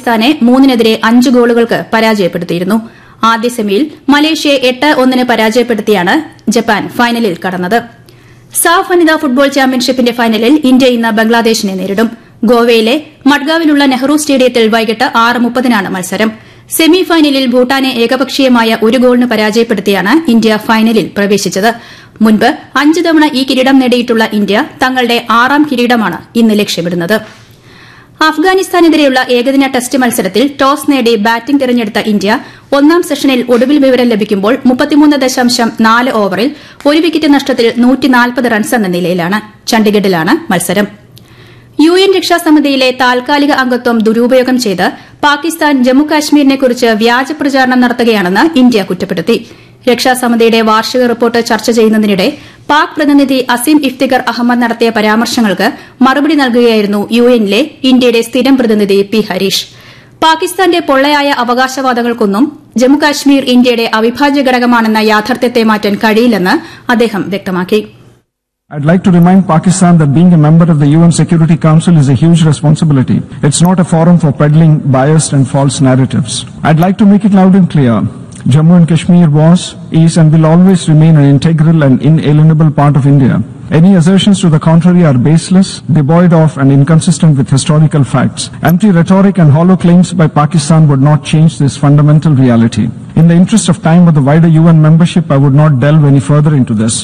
പാകിസ്ഥാനെ മൂന്നിനെതിരെ അഞ്ച് ഗോളുകൾക്ക് പരാജയപ്പെടുത്തിയിരുന്നു ആദ്യ സെമിയിൽ മലേഷ്യയെ എട്ട് ഒന്നിന് പരാജയപ്പെടുത്തിയാണ് ജപ്പാൻ ഫൈനലിൽ കടന്നത് സാഫ് വനിതാ ഫുട്ബോൾ ചാമ്പ്യൻഷിപ്പിന്റെ ഫൈനലിൽ ഇന്ത്യ ഇന്ന് ബംഗ്ലാദേശിനെ നേരിടും ഗോവയിലെ മഡ്ഗാവിലുള്ള നെഹ്റു സ്റ്റേഡിയത്തിൽ വൈകിട്ട് ആറ് മുപ്പതിനാണ് മത്സരം സെമി ഫൈനലിൽ ഭൂട്ടാനെ ഏകപക്ഷീയമായ ഒരു ഗോളിന് പരാജയപ്പെടുത്തിയാണ് ഇന്ത്യ ഫൈനലിൽ പ്രവേശിച്ചത് മുൻപ് അഞ്ച് തവണ ഈ കിരീടം നേടിയിട്ടുള്ള ഇന്ത്യ തങ്ങളുടെ ആറാം കിരീടമാണ് ഇന്ന് ലക്ഷ്യമിടുന്നത് അഫ്ഗാനിസ്ഥാനെതിരെയുള്ള ഏകദിന ടെസ്റ്റ് മത്സരത്തിൽ ടോസ് നേടി ബാറ്റിംഗ് തിരഞ്ഞെടുത്ത ഇന്ത്യ ഒന്നാം സെഷനിൽ ഒടുവിൽ വിവരം ലഭിക്കുമ്പോൾ മുപ്പത്തിമൂന്ന് ദശാംശം നാല് ഓവറിൽ ഒരു വിക്കറ്റ് നഷ്ടത്തിൽ നൂറ്റിനാൽപ്പത് റൺസ് എന്ന നിലയിലാണ് ചണ്ഡിഗഡിലാണ് മത്സരം യു എൻ രക്ഷാസമിതിയിലെ താൽക്കാലിക അംഗത്വം ദുരുപയോഗം ചെയ്ത് പാകിസ്ഥാൻ ജമ്മുകാശ്മീരിനെക്കുറിച്ച് വ്യാജ പ്രചാരണം നടത്തുകയാണെന്ന് ഇന്ത്യ കുറ്റപ്പെടുത്തി രക്ഷാസമിതിയുടെ വാർഷിക റിപ്പോർട്ട് ചർച്ച ചെയ്യുന്നതിനിടെ പാക് പ്രതിനിധി അസീം ഇഫ്തിഖർ അഹമ്മദ് നടത്തിയ പരാമർശങ്ങൾക്ക് മറുപടി നൽകുകയായിരുന്നു യു എന്നിലെ ഇന്ത്യയുടെ സ്ഥിരം പ്രതിനിധി പി ഹരീഷ് പാകിസ്ഥാന്റെ പൊള്ളയായ അവകാശവാദങ്ങൾക്കൊന്നും ജമ്മുകാശ്മീർ ഇന്ത്യയുടെ അവിഭാജ്യ ഘടകമാണെന്ന യാഥാർത്ഥ്യത്തെ മാറ്റാൻ കഴിയില്ലെന്ന് അദ്ദേഹം വ്യക്തമാക്കി I'd like to remind Pakistan that being a member of the UN Security Council is a huge responsibility. It's not a forum for peddling biased and false narratives. I'd like to make it loud and clear. Jammu and Kashmir was, is and will always remain an integral and inalienable part of India. Any assertions to the contrary are baseless, devoid of and inconsistent with historical facts. Empty rhetoric and hollow claims by Pakistan would not change this fundamental reality. In the interest of time of the wider UN membership, I would not delve any further into this.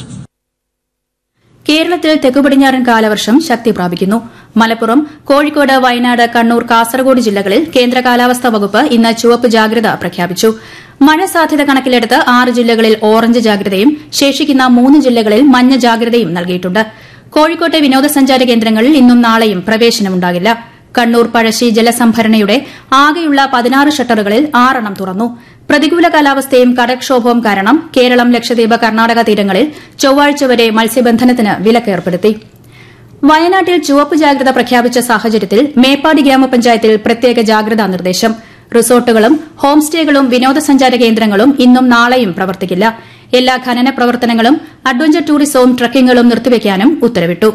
കേരളത്തിൽ തെക്കുപടിഞ്ഞാറൻ കാലവർഷം ശക്തി പ്രാപിക്കുന്നു മലപ്പുറം കോഴിക്കോട് വയനാട് കണ്ണൂർ കാസർഗോഡ് ജില്ലകളിൽ കേന്ദ്ര കാലാവസ്ഥാ വകുപ്പ് ഇന്ന് ചുവപ്പ് ജാഗ്രത പ്രഖ്യാപിച്ചു മഴ സാധ്യത കണക്കിലെടുത്ത് ആറ് ജില്ലകളിൽ ഓറഞ്ച് ജാഗ്രതയും ശേഷിക്കുന്ന മൂന്ന് ജില്ലകളിൽ മഞ്ഞ ജാഗ്രതയും നൽകിയിട്ടുണ്ട് കോഴിക്കോട്ടെ വിനോദസഞ്ചാര കേന്ദ്രങ്ങളിൽ ഇന്നും നാളെയും പ്രവേശനമുണ്ടാകില്ല കണ്ണൂർ പഴശ്ശി ജലസംഭരണിയുടെ ആകെയുള്ള പതിനാറ് ഷട്ടറുകളിൽ ആറെണ്ണം തുറന്നു പ്രതികൂല കാലാവസ്ഥയും കടൽക്ഷോഭവും കാരണം കേരളം ലക്ഷദ്വീപ് കർണാടക തീരങ്ങളിൽ ചൊവ്വാഴ്ച വരെ മത്സ്യബന്ധനത്തിന് വിലക്കേർപ്പെടുത്തി വയനാട്ടിൽ ചുവപ്പ് ജാഗ്രത പ്രഖ്യാപിച്ച സാഹചര്യത്തിൽ മേപ്പാടി ഗ്രാമപഞ്ചായത്തിൽ പ്രത്യേക ജാഗ്രതാ നിർദ്ദേശം റിസോർട്ടുകളും ഹോം സ്റ്റേകളും വിനോദസഞ്ചാര കേന്ദ്രങ്ങളും ഇന്നും നാളെയും പ്രവർത്തിക്കില്ല എല്ലാ ഖനന പ്രവർത്തനങ്ങളും അഡ്വഞ്ചർ ടൂറിസവും ട്രക്കിംഗുകളും നിർത്തിവെക്കാനും ഉത്തരവിട്ടു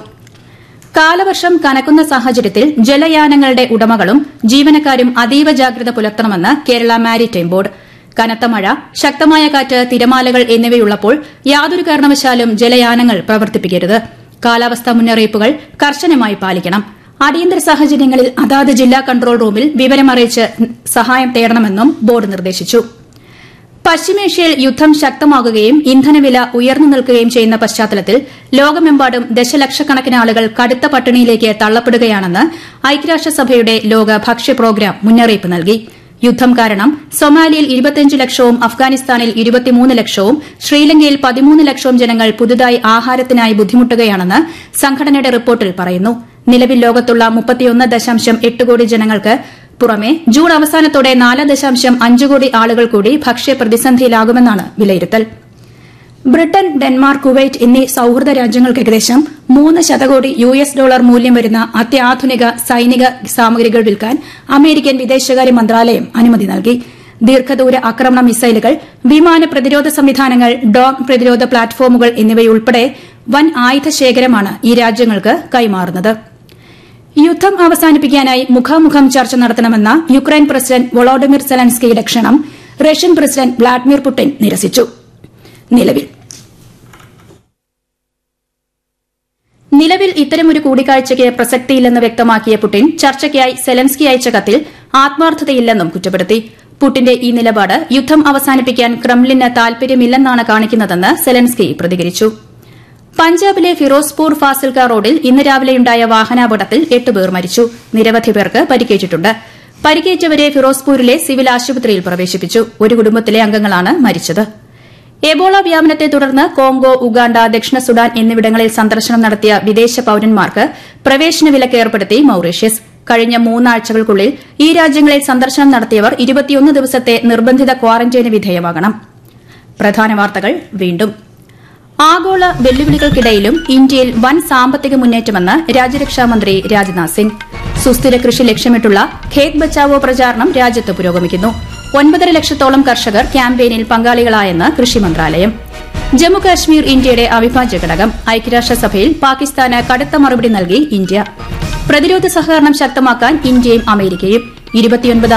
കാലവർഷം കനക്കുന്ന സാഹചര്യത്തിൽ ജലയാനങ്ങളുടെ ഉടമകളും ജീവനക്കാരും അതീവ ജാഗ്രത പുലർത്തണമെന്ന് കേരള മാരിടൈം ബോർഡ് കനത്ത മഴ ശക്തമായ കാറ്റ് തിരമാലകൾ എന്നിവയുള്ളപ്പോൾ യാതൊരു കാരണവശാലും ജലയാനങ്ങൾ പ്രവർത്തിപ്പിക്കരുത് കാലാവസ്ഥാ മുന്നറിയിപ്പുകൾ കർശനമായി പാലിക്കണം അടിയന്തര സാഹചര്യങ്ങളിൽ അതാത് ജില്ലാ കൺട്രോൾ റൂമിൽ വിവരമറിയിച്ച് സഹായം തേടണമെന്നും ബോർഡ് നിർദ്ദേശിച്ചു പശ്ചിമേഷ്യയിൽ യുദ്ധം ശക്തമാകുകയും ഇന്ധനവില ഉയർന്നു നിൽക്കുകയും ചെയ്യുന്ന പശ്ചാത്തലത്തിൽ ലോകമെമ്പാടും ദശലക്ഷക്കണക്കിന് ആളുകൾ കടുത്ത പട്ടിണിയിലേക്ക് തള്ളപ്പെടുകയാണെന്ന് ഐക്യരാഷ്ട്രസഭയുടെ ലോക ഭക്ഷ്യ പ്രോഗ്രാം മുന്നറിയിപ്പ് നൽകി യുദ്ധം കാരണം സൊമാലിയിൽ ഇരുപത്തിയഞ്ച് ലക്ഷവും അഫ്ഗാനിസ്ഥാനിൽ ഇരുപത്തിമൂന്ന് ലക്ഷവും ശ്രീലങ്കയിൽ പതിമൂന്ന് ലക്ഷവും ജനങ്ങൾ പുതുതായി ആഹാരത്തിനായി ബുദ്ധിമുട്ടുകയാണെന്ന് സംഘടനയുടെ റിപ്പോർട്ടിൽ പറയുന്നു നിലവിൽ ലോകത്തുള്ള മുപ്പത്തിയൊന്ന് ദശാംശം എട്ട് കോടി ജനങ്ങൾക്ക് പുറമെ ജൂൺ അവസാനത്തോടെ നാല് ദശാംശം അഞ്ച് കോടി ആളുകൾ കൂടി ഭക്ഷ്യ പ്രതിസന്ധിയിലാകുമെന്നാണ് വിലയിരുത്തൽ ബ്രിട്ടൻ ഡെൻമാർക്ക് കുവൈറ്റ് എന്നീ സൌഹൃദ രാജ്യങ്ങൾക്ക് ഏകദേശം മൂന്ന് ശതകോടി യു എസ് ഡോളർ മൂല്യം വരുന്ന അത്യാധുനിക സൈനിക സാമഗ്രികൾ വിൽക്കാൻ അമേരിക്കൻ വിദേശകാര്യ മന്ത്രാലയം അനുമതി നൽകി ദീർഘദൂര ആക്രമണ മിസൈലുകൾ വിമാന പ്രതിരോധ സംവിധാനങ്ങൾ ഡോൺ പ്രതിരോധ പ്ലാറ്റ്ഫോമുകൾ എന്നിവയുൾപ്പെടെ വൻ ആയുധ ശേഖരമാണ് ഈ രാജ്യങ്ങൾക്ക് കൈമാറുന്നത് യുദ്ധം അവസാനിപ്പിക്കാനായി മുഖാമുഖം ചർച്ച നടത്തണമെന്ന യുക്രൈൻ പ്രസിഡന്റ് വൊളോഡിമിർ സെലൻസ്കിയുടെ ക്ഷണം റഷ്യൻ പ്രസിഡന്റ് വ്ളാഡിമിർ പുടിൻ നിരസിച്ചു നിലവിൽ നിലവിൽ ഇത്തരമൊരു കൂടിക്കാഴ്ചയ്ക്ക് പ്രസക്തിയില്ലെന്ന് വ്യക്തമാക്കിയ പുടിൻ ചർച്ചയ്ക്കായി സെലൻസ്കി അയച്ച കത്തിൽ ആത്മാർത്ഥതയില്ലെന്നും കുറ്റപ്പെടുത്തി പുടിന്റെ ഈ നിലപാട് യുദ്ധം അവസാനിപ്പിക്കാൻ ക്രെംലിന് താൽപര്യമില്ലെന്നാണ് കാണിക്കുന്നതെന്ന് സെലൻസ്കി പ്രതികരിച്ചു പഞ്ചാബിലെ ഫിറോസ്പൂർ ഫാസിൽക റോഡിൽ ഇന്ന് രാവിലെയുണ്ടായ വാഹനാപകടത്തിൽ എട്ട് പേർ മരിച്ചു നിരവധി പേർക്ക് പരിക്കേറ്റിട്ടുണ്ട് പരിക്കേറ്റവരെ ഫിറോസ്പൂരിലെ സിവിൽ ആശുപത്രിയിൽ പ്രവേശിപ്പിച്ചു ഒരു കുടുംബത്തിലെ അംഗങ്ങളാണ് മരിച്ചത് എബോള വ്യാപനത്തെ തുടർന്ന് കോങ്കോ ഉഗാണ്ട ദക്ഷിണ സുഡാൻ എന്നിവിടങ്ങളിൽ സന്ദർശനം നടത്തിയ വിദേശ പൌരന്മാർക്ക് പ്രവേശന വിലക്ക് ഏർപ്പെടുത്തി മൌറീഷ്യസ് കഴിഞ്ഞ മൂന്നാഴ്ചകൾക്കുള്ളിൽ ഈ രാജ്യങ്ങളിൽ സന്ദർശനം നടത്തിയവർ ഇരുപത്തിയൊന്ന് ദിവസത്തെ നിർബന്ധിത ക്വാറന്റൈന് വിധേയമാകണം പ്രധാന വാർത്തകൾ വീണ്ടും ആഗോള വെല്ലുവിളികൾക്കിടയിലും ഇന്ത്യയിൽ വൻ സാമ്പത്തിക മുന്നേറ്റമെന്ന് രാജ്യരക്ഷാമന്ത്രി രാജ്നാഥ് സിംഗ് സുസ്ഥിര കൃഷി ലക്ഷ്യമിട്ടുള്ള ഖേത് ബച്ചാവോ പ്രചാരണം രാജ്യത്ത് പുരോഗമിക്കുന്നു ഒൻപതര ലക്ഷത്തോളം കർഷകർ ക്യാമ്പയിനിൽ പങ്കാളികളായെന്ന് കൃഷി മന്ത്രാലയം ജമ്മുകാശ്മീർ ഇന്ത്യയുടെ അവിഭാജ്യ ഘടകം ഐക്യരാഷ്ട്രസഭയിൽ പാകിസ്ഥാന് കടുത്ത മറുപടി നൽകി ഇന്ത്യ പ്രതിരോധ സഹകരണം ശക്തമാക്കാൻ ഇന്ത്യയും അമേരിക്കയും ഇരുപത്തിയൊൻപത്